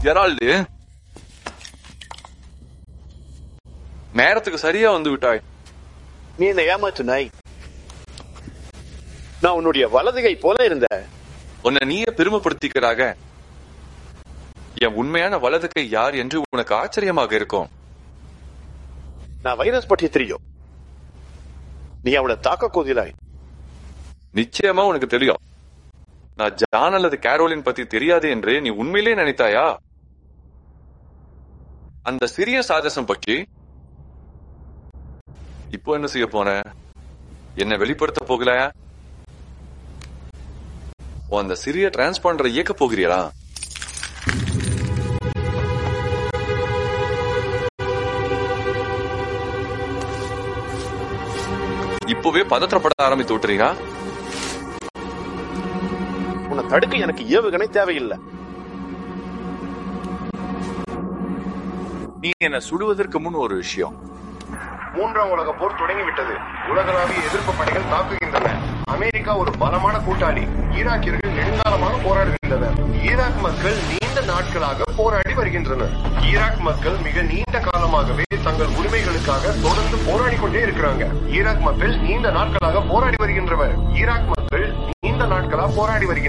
Gerald நேரத்துக்கு சரியா வந்து விட்டாய் நீ என்ன ஏமாத்துனாய் நான் உன்னுடைய வலதுகை போல இருந்த உன்னை நீயே பெருமைப்படுத்திக்கிறாக என் உண்மையான வலது கை யார் என்று உனக்கு ஆச்சரியமாக இருக்கும் நான் வைரஸ் பற்றி தெரியும் நீ அவளை தாக்க கோதிலாய் நிச்சயமா உனக்கு தெரியும் நான் ஜான் அல்லது கேரோலின் பத்தி தெரியாது என்று நீ உண்மையிலே நினைத்தாயா அந்த சிறிய சாதசம் பற்றி இப்போ என்ன செய்ய போன என்ன வெளிப்படுத்த போகலையா உன் அந்த சிறிய டிரான்ஸ்பாண்டரை இயக்க போகிறீரா இப்பவே பதற்றப்பட ஆரம்பித்து விட்டுறீங்க உன்னை தடுக்க எனக்கு ஏவுகணை தேவையில்லை நீ என்ன சுடுவதற்கு முன் ஒரு விஷயம் மூன்றாம் உலக போர் தொடங்கிவிட்டது உலகளாவிய எதிர்ப்பு படைகள் தாக்குகின்றன அமெரிக்கா ஒரு பலமான கூட்டாளி ஈராக்கியர்கள் நெடுங்காலமாக போராடுகின்றனர் ஈராக் மக்கள் நீண்ட நாட்களாக போராடி வருகின்றனர் ஈராக் மக்கள் மிக நீண்ட காலமாகவே தங்கள் உரிமைகளுக்காக தொடர்ந்து போராடி கொண்டே இருக்கிறாங்க ஈராக் மக்கள் நீண்ட நாட்களாக போராடி வருகின்றனர் ஈராக் மக்கள் நீண்ட நாட்களாக போராடி வருகின்றனர்